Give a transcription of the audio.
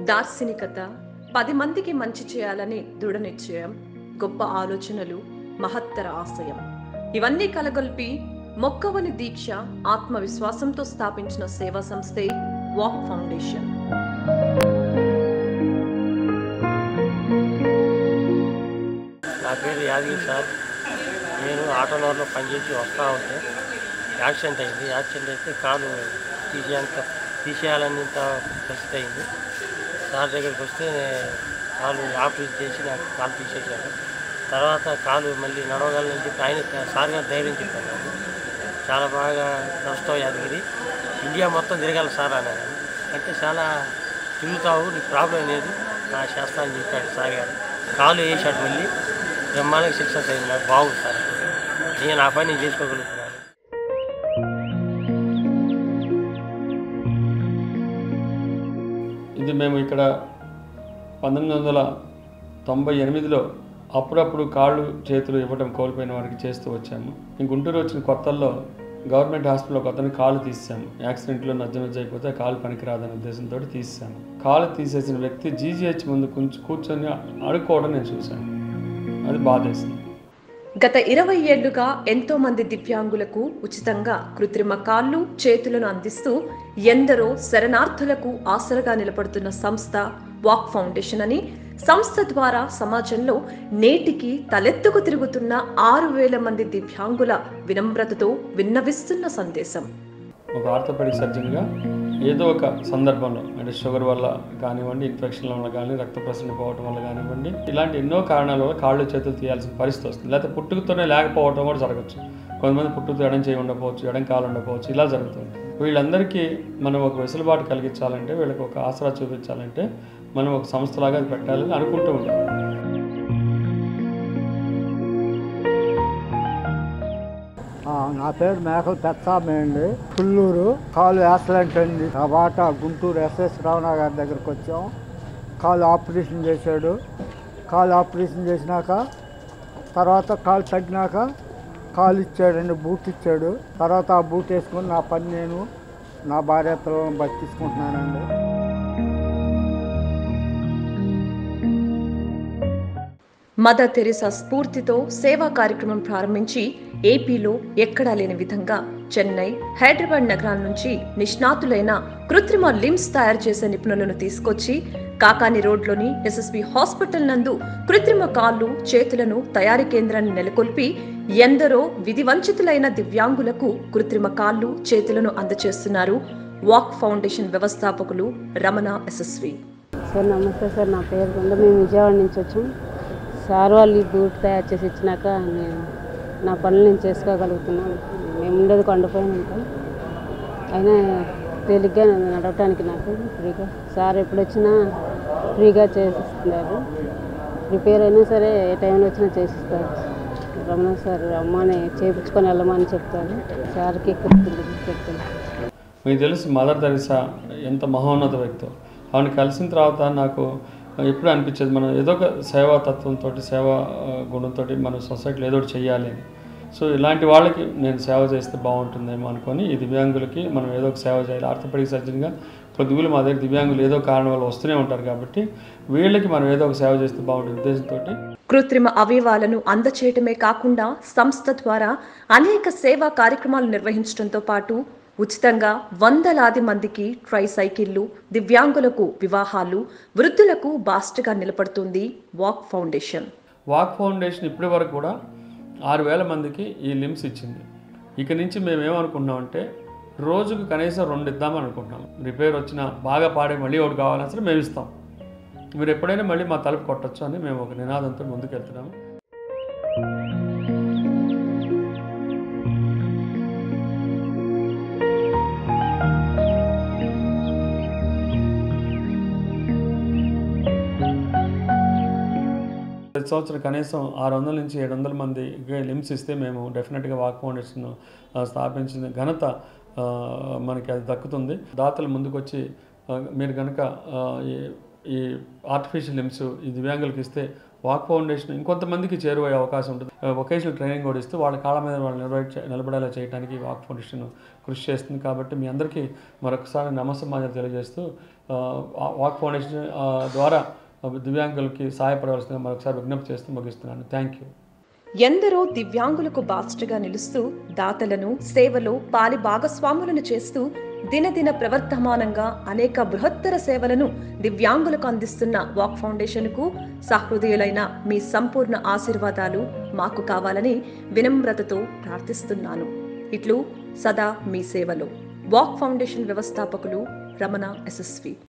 దార్శనికత పది మందికి మంచి చేయాలని దృఢ నిశ్చయం గొప్ప ఆలోచనలు మహత్తర ఆశయం ఇవన్నీ కలగొల్పి మొక్కవని దీక్ష ఆత్మవిశ్వాసంతో స్థాపించిన సేవా సంస్థే వాక్ ఫౌండేషన్ నా పేరు యాదగిరి సార్ నేను ఆటోనవర్లో పనిచేసి వస్తూ ఉంటే యాక్సిడెంట్ అయింది యాక్సిడెంట్ అయితే కాలు తీసేంత తీసేయాలనేంత పరిస్థితి అయింది సార్ దగ్గరికి వస్తే కాలు ఆపరేషన్ చేసి నాకు కాలు తీసేసాడు తర్వాత కాలు మళ్ళీ నడవగలని చెప్పి ఆయన సార్ గారు ధైర్యం చెప్పారు నాకు చాలా బాగా నడుస్తావు యాదగిరి ఇండియా మొత్తం తిరగాలి సార్ అన్నారు అంటే చాలా తిరుగుతావు నీకు ప్రాబ్లం లేదు నా చేస్తా అని చెప్పాడు సార్ గారు కాలు వేసాడు మళ్ళీ బ్రహ్మాండంగా సక్సెస్ అయింది నాకు బాగుంది సార్ నేను ఆ పని నేను చేసుకోగలుగుతున్నాను ఇది మేము ఇక్కడ పంతొమ్మిది వందల తొంభై ఎనిమిదిలో అప్పుడప్పుడు కాళ్ళు చేతులు ఇవ్వడం కోల్పోయిన వారికి చేస్తూ వచ్చాము ఈ గుంటూరు వచ్చిన కొత్తల్లో గవర్నమెంట్ హాస్పిటల్లో ఒక అతను కాలు తీసాము యాక్సిడెంట్లో నజ్జ నజ్జ అయిపోతే కాలు పనికిరాదనే ఉద్దేశంతో తీసాము కాలు తీసేసిన వ్యక్తి జీజీహెచ్ ముందు కొంచెం కూర్చొని అడుక్కోవడం నేను చూశాను అది బాధేసింది గత ఇరవై ఏళ్లుగా ఎంతో మంది దివ్యాంగులకు ఉచితంగా కృత్రిమ కాళ్ళు చేతులను అందిస్తూ ఎందరో శరణార్థులకు ఆసరగా నిలబడుతున్న సంస్థ వాక్ ఫౌండేషన్ అని సంస్థ ద్వారా సమాజంలో నేటికి తలెత్తుకు తిరుగుతున్న ఆరు వేల మంది దివ్యాంగుల వినమ్రతతో విన్నవిస్తున్న సందేశం ఒక ఆర్థోపెడిక్ సర్జన్గా ఏదో ఒక సందర్భంలో అంటే షుగర్ వల్ల కానివ్వండి ఇన్ఫెక్షన్ల వల్ల కానీ రక్త ప్రసరణ పోవటం వల్ల కానివ్వండి ఇలాంటి ఎన్నో కారణాల వల్ల కాళ్ళు చేతులు తీయాల్సిన పరిస్థితి వస్తుంది లేకపోతే పుట్టుకతోనే లేకపోవడం కూడా జరగచ్చు కొంతమంది పుట్టుకతో ఎడం చేయి ఉండకపోవచ్చు ఎడం కాలు ఉండకపోవచ్చు ఇలా జరుగుతుంది వీళ్ళందరికీ మనం ఒక వెసులుబాటు కలిగించాలంటే వీళ్ళకి ఒక ఆసరా చూపించాలంటే మనం ఒక సంస్థలాగా అది పెట్టాలని అనుకుంటూ ఉంటాం ఆ, నా పేరు మేకల పెత్తామే అండి పుల్లూరు కాలు యాక్సిడెంట్ అయింది ఆ బాట గుంటూరు ఎస్ఎస్ రావణ గారి దగ్గరకు వచ్చాం కాలు ఆపరేషన్ చేశాడు కాలు ఆపరేషన్ చేసినాక తర్వాత కాలు తగ్గినాక కాలు ఇచ్చాడండి బూట్ ఇచ్చాడు తర్వాత ఆ బూట్ వేసుకొని నా పని నేను నా భార్య పిల్లలను బతికించుకుంటున్నానండి మదర్ తెరిసా స్ఫూర్తితో సేవా కార్యక్రమం ప్రారంభించి ఏపీలో ఎక్కడా లేని విధంగా చెన్నై హైదరాబాద్ నగరాల నుంచి నిష్ణాతులైన కృత్రిమ లిమ్స్ తయారు చేసే నిపుణులను తీసుకొచ్చి కాకాని రోడ్లోని ఎస్ఎస్బి హాస్పిటల్ నందు కృత్రిమ కాళ్ళు చేతులను తయారీ కేంద్రాన్ని నెలకొల్పి ఎందరో విధి వంచితులైన దివ్యాంగులకు కృత్రిమ కాళ్ళు చేతులను అందజేస్తున్నారు వాక్ ఫౌండేషన్ వ్యవస్థాపకులు రమణ ఎస్ఎస్వి సార్ నమస్తే సార్ నా పేరు గుండ మేము విజయవాడ నుంచి వచ్చాం సార్ వాళ్ళు ఈ బూట్ తయారు చేసి ఇచ్చినాక నేను నా పనులు నేను చేసుకోగలుగుతున్నాను మేము ఉండేది కొండపైన ఉంటాం అయినా తేలిగ్గా నన్ను నడవటానికి నాకు ఫ్రీగా సార్ ఎప్పుడు వచ్చినా ఫ్రీగా చేసిస్తున్నారు రిపేర్ అయినా సరే ఏ టైంలో వచ్చినా చేసిస్తారు రమణ సార్ అమ్మని చేయించుకొని వెళ్ళమని చెప్తారు సార్కి కృతజ్ఞతలు చెప్తాను మీకు తెలుసు మదర్ తెరిసా ఎంత మహోన్నత వ్యక్తో ఆవిడ కలిసిన తర్వాత నాకు ఎప్పుడు అనిపించేది మనం ఏదో ఒక సేవా తత్వంతో సేవా ఆ, గుణంతో మన సొసైటీలో ఏదో ఒకటి చెయ్యాలి అని సో ఇలాంటి వాళ్ళకి నేను సేవ చేస్తే బాగుంటుందేమో అనుకొని ఈ దివ్యాంగులకి మనం ఏదో ఒక సేవ చేయాలి ఆర్థోపెడిక్ సర్జన్గా కొద్దిగులు మా దగ్గర దివ్యాంగులు ఏదో కారణం వల్ల వస్తూనే ఉంటారు కాబట్టి వీళ్ళకి మనం ఏదో ఒక సేవ చేస్తే బాగుంటుంది ఉద్దేశంతో కృత్రిమ అవయవాలను అందచేయటమే కాకుండా సంస్థ ద్వారా అనేక సేవా కార్యక్రమాలు నిర్వహించడంతో పాటు ఉచితంగా వందలాది మందికి ట్రై సైకిళ్లు దివ్యాంగులకు వివాహాలు వృద్ధులకు బాస్ట్గా నిలబడుతుంది వాక్ ఫౌండేషన్ వాక్ ఫౌండేషన్ ఇప్పటి వరకు కూడా ఆరు వేల మందికి ఈ లిమ్స్ ఇచ్చింది ఇక నుంచి మేము ఏమనుకుంటున్నామంటే రోజుకు కనీసం రెండు ఇద్దామని అనుకుంటున్నాం రిపేర్ వచ్చినా బాగా పాడే మళ్ళీ ఒకటి కావాలన్నా సరే మేము ఇస్తాం మీరు ఎప్పుడైనా మళ్ళీ మా తలుపు కొట్టచ్చు అని మేము ఒక నినాదంతో ముందుకెళ్తున్నాము ప్రతి సంవత్సరం కనీసం ఆరు వందల నుంచి ఏడు వందల మంది లిమ్స్ ఇస్తే మేము డెఫినెట్గా వాక్ ఫౌండేషన్ ఆ, స్థాపించిన ఘనత ఆ, మనకి అది దక్కుతుంది దాతలు ముందుకొచ్చి ఆ, మీరు కనుక ఆ, ఈ ఈ ఆర్టిఫిషియల్ లిమ్స్ ఈ దివ్యాంగులకు ఇస్తే వాక్ ఫౌండేషన్ ఇంకొంతమందికి చేరువయ్యే అవకాశం ఉంటుంది వొకేషనల్ ట్రైనింగ్ కూడా ఇస్తూ వాళ్ళ కాళ్ళ మీద వాళ్ళు నిలబడి నిలబడేలా చేయడానికి వాక్ ఫౌండేషన్ కృషి చేస్తుంది కాబట్టి మీ అందరికీ మరొకసారి నమస్సమాజాలు తెలియజేస్తూ ఆ, వాక్ ఫౌండేషన్ ఆ, ద్వారా దివ్యాంగులకి సహాయపడవలసిందిగా మరొకసారి విజ్ఞప్తి చేస్తూ ముగిస్తున్నాను థ్యాంక్ యూ ఎందరో దివ్యాంగులకు బాస్టగా నిలుస్తూ దాతలను సేవలో పాలి భాగస్వాములను చేస్తూ దినదిన ప్రవర్తమానంగా అనేక బృహత్తర సేవలను దివ్యాంగులకు అందిస్తున్న వాక్ ఫౌండేషన్కు సహృదయులైన మీ సంపూర్ణ ఆశీర్వాదాలు మాకు కావాలని వినమ్రతతో ప్రార్థిస్తున్నాను ఇట్లు సదా మీ సేవలో వాక్ ఫౌండేషన్ వ్యవస్థాపకులు రమణ ఎస్ఎస్వి